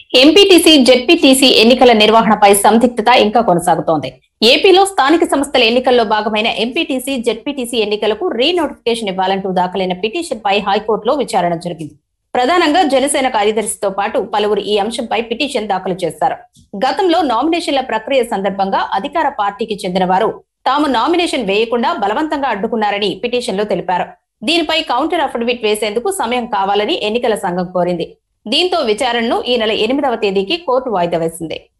MPTC ZPTC ఎన్నికల నిర్వహణపై సందిగ్ధత ఇంకా కొనసాగుతోంది ఏపీలో స్థానిక సంస్థల ఎన్నికల్లో భాగమైన ఎంపీటీసీ జెడ్పీటీసీ ఎన్నికలకు రీ నోటిఫికేషన్ ఇవ్వాలంటూ దాఖలైన పిటిషన్ పై హైకోర్టులో విచారణ జరిగింది ప్రధానంగా జనసేన కార్యదర్శితో పాటు పలువురు ఈ అంశంపై పిటిషన్ దాఖలు చేశారు గతంలో నామినేషన్ల ప్రక్రియ సందర్భంగా అధికార పార్టీకి చెందిన వారు తాము నామినేషన్ వేయకుండా బలవంతంగా అడ్డుకున్నారని పిటిషన్లో తెలిపారు దీనిపై కౌంటర్ అఫిడవిట్ వేసేందుకు సమయం కావాలని ఎన్నికల సంఘం కోరింది దీంతో విచారణను ఈ నెల ఎనిమిదవ తేదీకి కోర్టు వాయిదా వేసింది